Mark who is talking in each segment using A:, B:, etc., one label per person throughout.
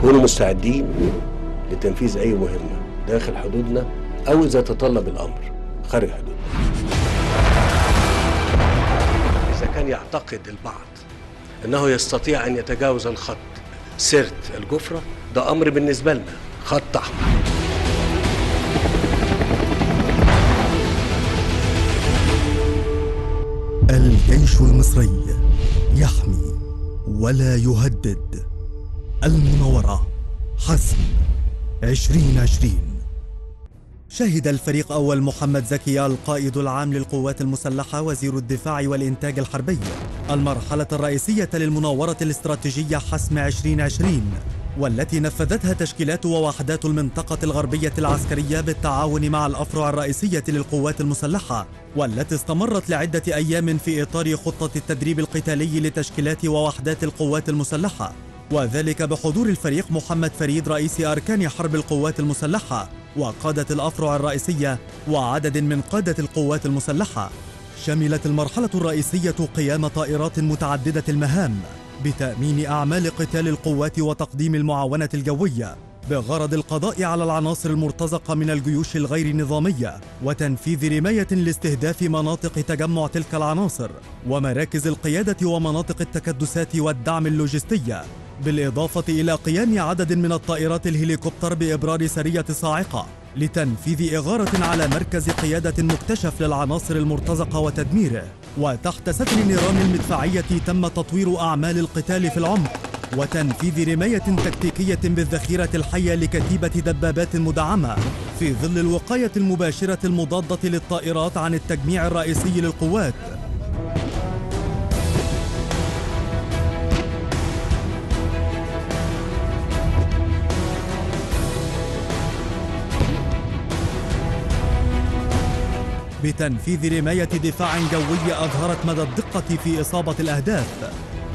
A: نكون مستعدين لتنفيذ أي مهمة داخل حدودنا أو إذا تطلب الأمر خارج حدودنا إذا كان يعتقد البعض أنه يستطيع أن يتجاوز الخط سرت الجفرة ده أمر بالنسبة لنا خط أحمر
B: الجيش المصري يحمي ولا يهدد المناورة حسم 2020 شهد الفريق أول محمد زكي القائد العام للقوات المسلحة وزير الدفاع والإنتاج الحربي المرحلة الرئيسية للمناورة الاستراتيجية حسم 2020 والتي نفذتها تشكيلات ووحدات المنطقة الغربية العسكرية بالتعاون مع الأفرع الرئيسية للقوات المسلحة والتي استمرت لعدة أيام في إطار خطة التدريب القتالي لتشكيلات ووحدات القوات المسلحة وذلك بحضور الفريق محمد فريد رئيس أركان حرب القوات المسلحة وقادة الأفرع الرئيسية وعدد من قادة القوات المسلحة شملت المرحلة الرئيسية قيام طائرات متعددة المهام بتأمين أعمال قتال القوات وتقديم المعاونة الجوية بغرض القضاء على العناصر المرتزقة من الجيوش الغير نظامية وتنفيذ رماية لاستهداف مناطق تجمع تلك العناصر ومراكز القيادة ومناطق التكدسات والدعم اللوجستية بالإضافة إلى قيام عدد من الطائرات الهليكوبتر بإبرار سرية صاعقة لتنفيذ إغارة على مركز قيادة مكتشف للعناصر المرتزقة وتدميره وتحت ستر نيران المدفعية تم تطوير أعمال القتال في العمق وتنفيذ رماية تكتيكية بالذخيرة الحية لكتيبة دبابات مدعمة في ظل الوقاية المباشرة المضادة للطائرات عن التجميع الرئيسي للقوات بتنفيذ رماية دفاع جوي أظهرت مدى الدقة في إصابة الأهداف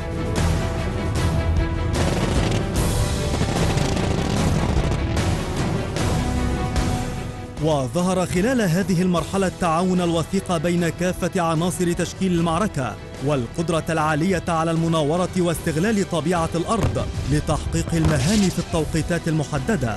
B: وظهر خلال هذه المرحلة التعاون الوثيق بين كافة عناصر تشكيل المعركة والقدرة العالية على المناورة واستغلال طبيعة الأرض لتحقيق المهام في التوقيتات المحددة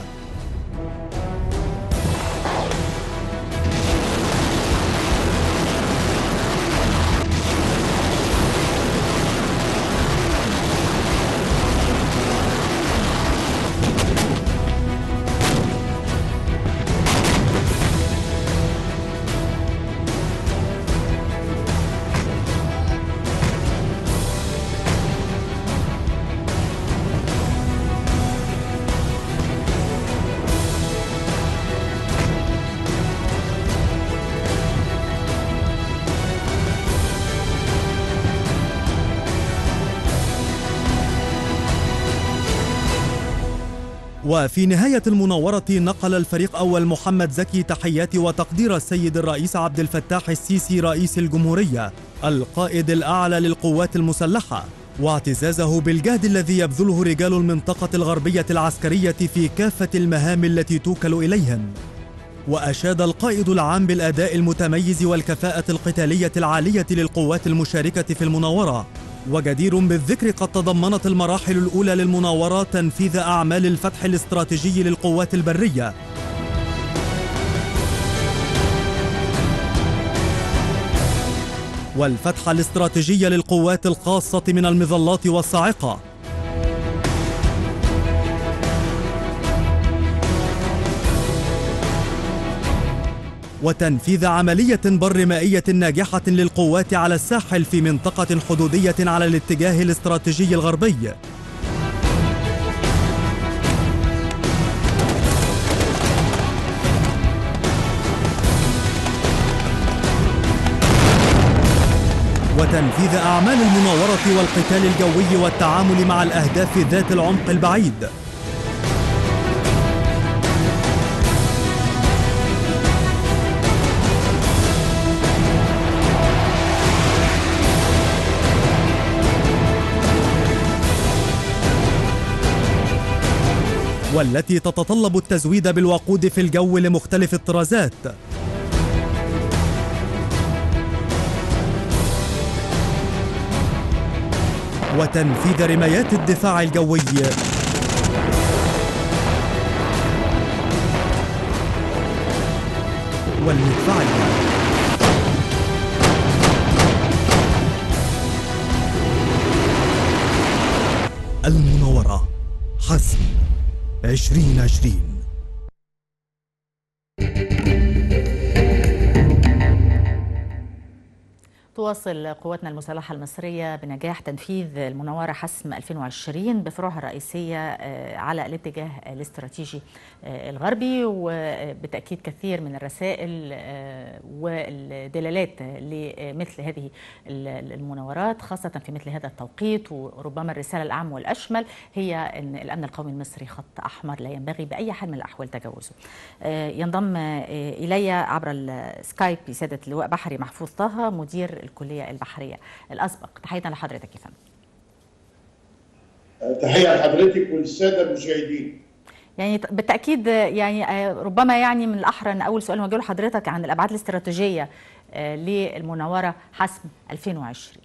B: وفي نهاية المناورة نقل الفريق أول محمد زكي تحيات وتقدير السيد الرئيس عبد الفتاح السيسي رئيس الجمهورية القائد الأعلى للقوات المسلحة واعتزازه بالجهد الذي يبذله رجال المنطقة الغربية العسكرية في كافة المهام التي توكل إليهم وأشاد القائد العام بالأداء المتميز والكفاءة القتالية العالية للقوات المشاركة في المناورة وجدير بالذكر قد تضمنت المراحل الأولى للمناورة تنفيذ أعمال الفتح الاستراتيجي للقوات البرية والفتح الاستراتيجي للقوات الخاصة من المظلات والصاعقة وتنفيذ عملية بر مائية ناجحة للقوات على الساحل في منطقة حدودية على الاتجاه الاستراتيجي الغربي وتنفيذ أعمال المناورة والقتال الجوي والتعامل مع الأهداف ذات العمق البعيد والتي تتطلب التزويد بالوقود في الجو لمختلف الطرازات وتنفيذ رمايات الدفاع الجوي والمدفعية المنورة حسم عشرين عشرين
C: تواصل قواتنا المسلحة المصرية بنجاح تنفيذ المناورة حسم 2020 بفروعها الرئيسية آه، على الاتجاه الاستراتيجي آه، الغربي وبتأكيد كثير من الرسائل آه، والدلالات لمثل هذه المناورات خاصة في مثل هذا التوقيت وربما الرسالة الأعم والأشمل هي أن الأمن القومي المصري خط أحمر لا ينبغي بأي حال من الأحوال تجاوزه ينضم إلي عبر السكايب سيادة اللواء بحري محفوظ طه مدير الكلية البحرية الأسبق تحية لحضرتك يا فندم
D: تحية لحضرتك وللسادة المشاهدين
C: يعني بالتأكيد يعني ربما يعني من الأحرى أن أول سؤال موجه لحضرتك عن الأبعاد الاستراتيجية للمناورة حسم 2020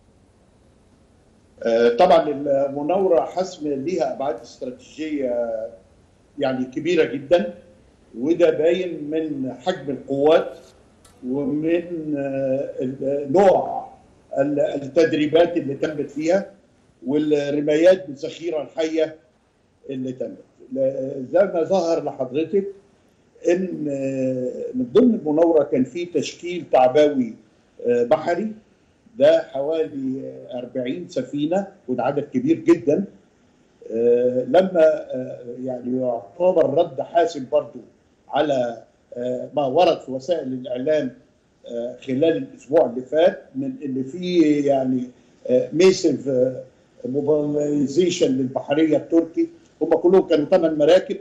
D: طبعا المناورة حسم ليها أبعاد استراتيجية يعني كبيرة جدا وده باين من حجم القوات ومن نوع التدريبات اللي تمت فيها والرمايات بالذخيره الحيه اللي تمت زي ما ظهر لحضرتك ان من ضمن المناوره كان في تشكيل تعبوي بحري ده حوالي 40 سفينه وده عدد كبير جدا لما يعني يعتبر رد حاسم برضو على ما ورد في وسائل الاعلام خلال الاسبوع اللي فات من ان في يعني ميسيف موبيلايزيشن للبحريه التركي هم كلهم كانوا ثمان مراكب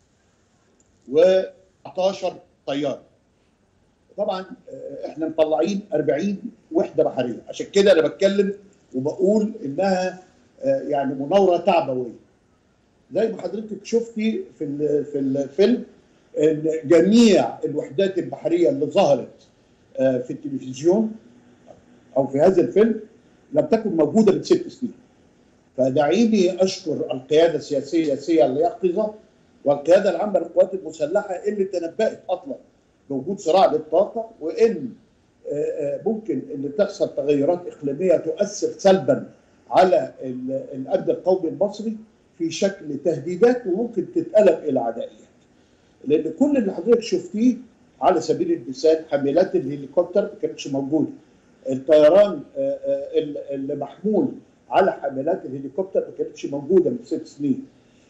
D: و19 طياره طبعا احنا مطلعين 40 وحده بحريه عشان كده انا بتكلم وبقول انها يعني مناوره تعبويه زي ما حضرتك شفتي في في الفيلم ان جميع الوحدات البحريه اللي ظهرت في التلفزيون او في هذا الفيلم لم تكن موجوده من ست سنين. فدعيني اشكر القياده السياسيه السياسيه اليقظه والقياده العامه للقوات المسلحه اللي تنبأت اصلا بوجود صراع للطاقه وان ممكن ان تحصل تغيرات اقليميه تؤثر سلبا على الامن القومي المصري في شكل تهديدات وممكن تتقلب الى عدائيات. لان كل اللي حضرتك شفتيه على سبيل المثال حاملات الهليكوبتر ما كانتش موجوده. الطيران اللي محمول على حاملات الهليكوبتر ما كانتش موجوده من ست سنين.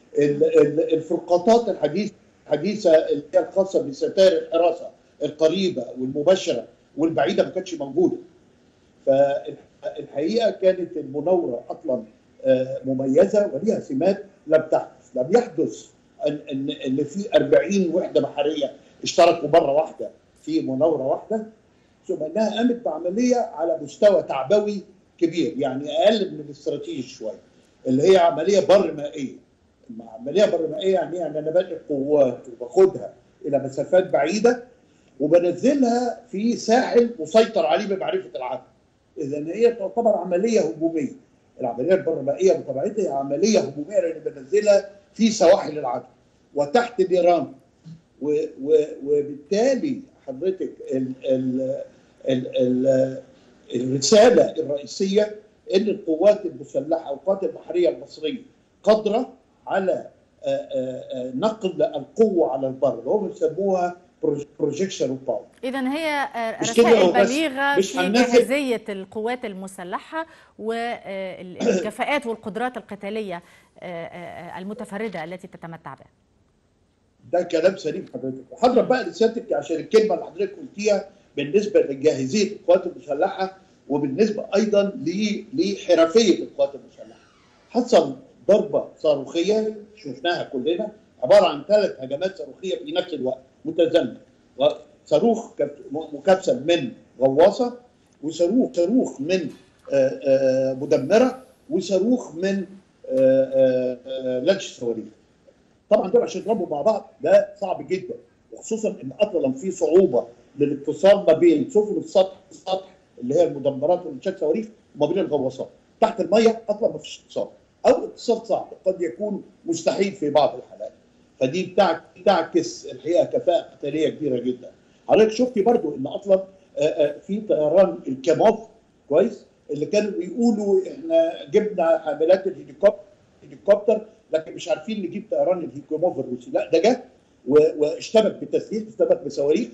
D: الفرقاطات الحديثه الحديثه اللي هي الخاصه بستائر الحراسه القريبه والمباشره والبعيده ما كانتش موجوده. فالحقيقه كانت المناوره اصلا مميزه وليها سمات لم تحدث، لم يحدث ان ان ان في 40 وحده بحريه اشتركوا مره واحده في مناوره واحده ثم انها قامت بعمليه على مستوى تعبوي كبير يعني اقل من الاستراتيجي شويه اللي هي عمليه بر مائيه عمليه بر مائيه يعني يعني انا بنقل قوات وباخدها الى مسافات بعيده وبنزلها في ساحل مسيطر عليه بمعرفه العدو اذا هي تعتبر عمليه هجوميه العمليه البرمائيه بطبيعتها هي عمليه هجوميه لان بنزلها في سواحل العدو وتحت نيران وبالتالي حضرتك ال ال ال ال الرساله الرئيسيه ان القوات المسلحه او القوات البحريه المصريه قادره على نقل القوه على البر اللي هم بيسموها بروجيكشن اوف باور
C: اذا هي رسائل بليغه في جاهزيه القوات المسلحه والكفاءات والقدرات القتاليه المتفرده التي تتمتع بها
D: ده كلام سليم حضرتك وحضرتك بقى لسيادتك عشان الكلمه اللي حضرتك قلتيها بالنسبه لجاهزيه القوات المسلحه وبالنسبه ايضا لحرفيه القوات المسلحه حصل ضربه صاروخيه شفناها كلنا عباره عن ثلاث هجمات صاروخيه في نفس الوقت متزامنه صاروخ مكبسل من غواصه وصاروخ صاروخ من مدمره وصاروخ من لانش صواريخ طبعا دول عشان يضربوا مع بعض ده صعب جدا وخصوصا ان اصلا في صعوبه للاتصال ما بين سفن السطح السطح اللي هي المدمرات والانشاء صواريخ وما بين الغواصات تحت الميه اصلا ما فيش اتصال او اتصال صعب قد يكون مستحيل في بعض الحالات فدي بتعكس الحقيقه كفاءه قتاليه كبيره جدا حضرتك شفتي برضو ان اصلا آه، آه، في طيران الكاموف كويس اللي كانوا بيقولوا احنا جبنا حاملات الهليكوبتر هليكوبتر لكن مش عارفين نجيب طيران الهيكوموف الروسي لا ده جه و- واشتبك بتسليح اشتبك بصواريخ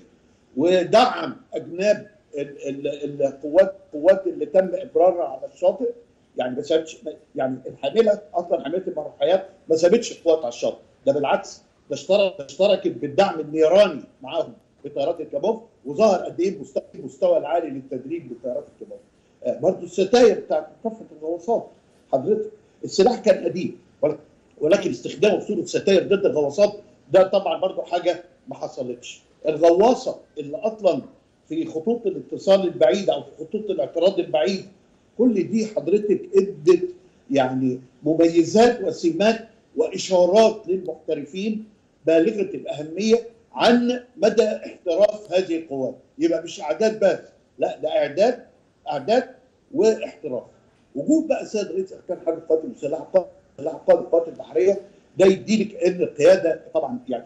D: ودعم اجناب ال- ال- القوات القوات اللي تم ابرارها على الشاطئ يعني ما سابتش يعني الحامله اصلا حامله المروحيات ما سابتش قوات على الشاطئ ده بالعكس ده اشترك اشتركت بالدعم النيراني معاهم بطيارات الكاموف وظهر قد ايه المستوى المستوى العالي للتدريب لطيارات الكاموف آه، برضه الستاير بتاعت كافه الغواصات حضرتك السلاح كان قديم ولكن- ولكن استخدامه بصوره ستاير ضد الغواصات ده طبعا برضه حاجه ما حصلتش الغواصه اللي اصلا في خطوط الاتصال البعيده او في خطوط الاعتراض البعيد كل دي حضرتك ادت يعني مميزات وسمات واشارات للمحترفين بالغه الاهميه عن مدى احتراف هذه القوات يبقى مش اعداد بس لا ده اعداد اعداد واحتراف وجود بقى سيد رئيس اركان حرب القوات المسلحه قائد مسلحه قائد القوات البحريه ده يديلك ان القياده طبعا يعني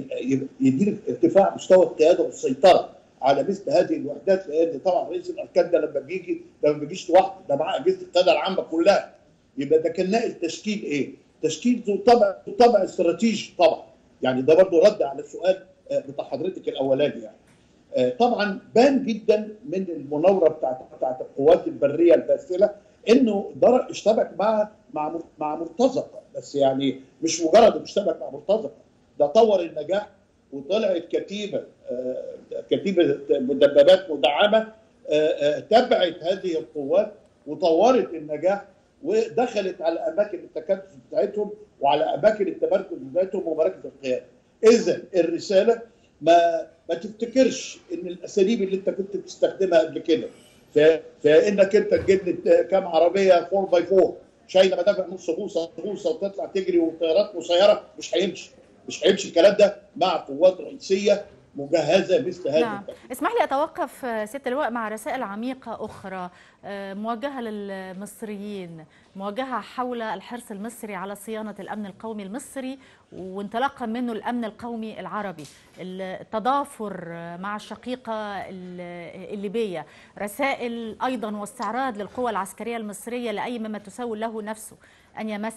D: يديلك ارتفاع مستوى القياده والسيطره على مثل هذه الوحدات لان طبعا رئيس الاركان ده لما بيجي ده ما بيجيش لوحده ده معاه اجهزه القياده العامه كلها يبقى ده كان ناقل تشكيل ايه؟ تشكيل ذو طبع ذو طبع استراتيجي طبعا يعني ده برضه رد على السؤال آه، بتاع حضرتك الاولاني يعني آه، طبعا بان جدا من المناوره بتاعت بتاعت القوات البريه الباسله انه در- اشتبك مع مع مع مرتزقه بس يعني مش مجرد انه اشتبك مع مرتزقه ده طور النجاح وطلعت كتيبه آه، كتيبه مدببات مدعمه آه، آه، تبعت هذه القوات وطورت النجاح ودخلت على اماكن التكدس بتاعتهم وعلى اماكن التمركز بتاعتهم ومراكز القياده. اذا الرساله ما ما تفتكرش ان الاساليب اللي انت كنت بتستخدمها قبل كده ف- فانك انت تجيب لي كام عربيه 4 باي 4 شايله مدافع نص غوصه غوصه وتطلع تجري وطيارات مسيره مش هيمشي مش هيمشي الكلام ده مع قوات رئيسيه مجهزه مثل هذه
C: نعم اسمح لي أتوقف آه، ست اللواء مع رسائل عميقة أخرى آه، موجهة للمصريين موجهة حول الحرص المصري على صيانة الأمن القومي المصري وانطلاقا منه الأمن القومي العربي التضافر آه، مع الشقيقة ال- الليبية رسائل أيضا واستعراض للقوى العسكرية المصرية لأي مما تسول له نفسه أن يمس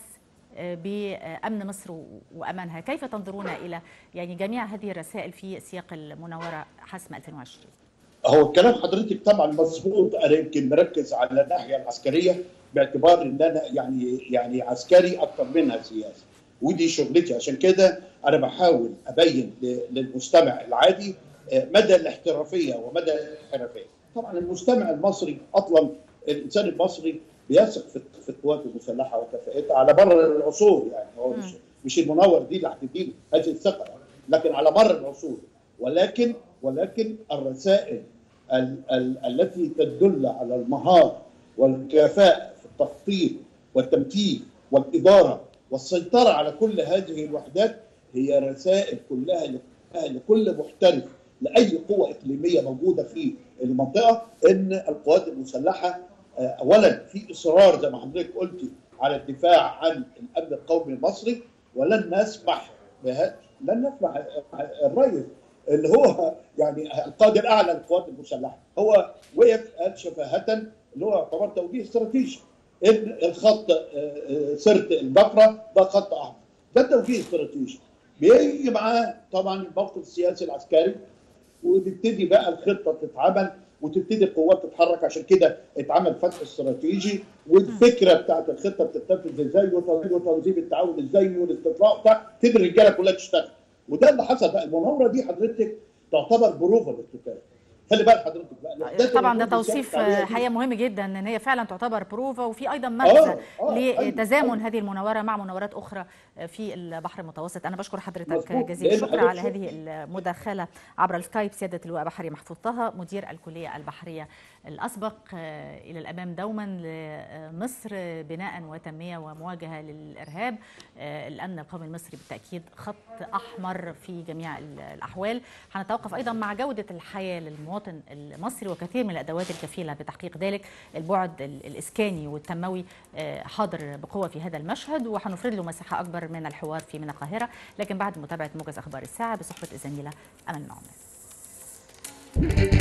C: بأمن مصر وأمانها كيف تنظرون إلى يعني جميع هذه الرسائل في سياق المناورة حسم 2020
D: هو الكلام حضرتك طبعا مظبوط انا يمكن مركز على الناحيه العسكريه باعتبار ان انا يعني يعني عسكري اكثر منها سياسي ودي شغلتي عشان كده انا بحاول ابين ل- للمستمع العادي آه، مدى الاحترافيه ومدى الحرفيه. طبعا المستمع المصري اصلا الانسان المصري بيثق في في القوات المسلحه وكفاءتها على مر العصور يعني هو مش مش المنور دي اللي هتديله هذه الثقه لكن على مر العصور ولكن ولكن الرسائل ال ال التي تدل على المهاره والكفاءه في التخطيط والتمكين والاداره والسيطره على كل هذه الوحدات هي رسائل كلها كلها لكل محترف لاي قوه اقليميه موجوده في المنطقه ان القوات المسلحه آه، اولا في اصرار زي ما حضرتك قلتي على الدفاع عن الامن القومي المصري ولن نسمح بها لن نسمح الرئيس اللي هو يعني القائد الاعلى للقوات المسلحه هو وقف قال شفاهه اللي هو يعتبر توجيه استراتيجي ان الخط آه، آه، سرت البقره ده خط احمر ده توجيه استراتيجي بيجي معاه طبعا الموقف السياسي العسكري وتبتدي بقى الخطه تتعمل وتبتدي القوات تتحرك عشان كده اتعمل فتح استراتيجي والفكره بتاعت الخطه بتتنفذ ازاي وتنظيم وتنظيم التعاون ازاي والاستطلاع بتاع تبتدي الرجاله كلها تشتغل وده اللي حصل بقى المناوره دي حضرتك تعتبر بروفه للقتال خلي بالك حضرتك بقى الوحدات
C: طبعا
D: اللي
C: ده
D: كنت
C: توصيف
D: سألت عليها دي-
C: حقيقه مهم جدا ان هي فعلا تعتبر بروفا وفي ايضا مغزى
D: آه، أيوة،
C: لتزامن
D: أيوة.
C: هذه المناوره مع مناورات اخرى في البحر المتوسط انا بشكر حضرتك
D: مظبوط،
C: جزيل
D: لأن
C: الشكر
D: حضرتك
C: على
D: شوف-
C: هذه المداخله عبر السكايب سياده اللواء بحري محفوظ طه مدير الكليه البحريه الاسبق آه، الى الامام دوما لمصر بناء وتنميه ومواجهه للارهاب آه، الامن القومي المصري بالتاكيد خط احمر في جميع ال- الاحوال هنتوقف ايضا مع جوده الحياه للمواطن المصري وكثير من الادوات الكفيله بتحقيق ذلك البعد ال- الاسكاني والتنموي آه، حاضر بقوه في هذا المشهد وهنفرد له مساحه اكبر من الحوار في من القاهره لكن بعد متابعه موجز اخبار الساعه بصحبه الزميله امل نعمان شكرا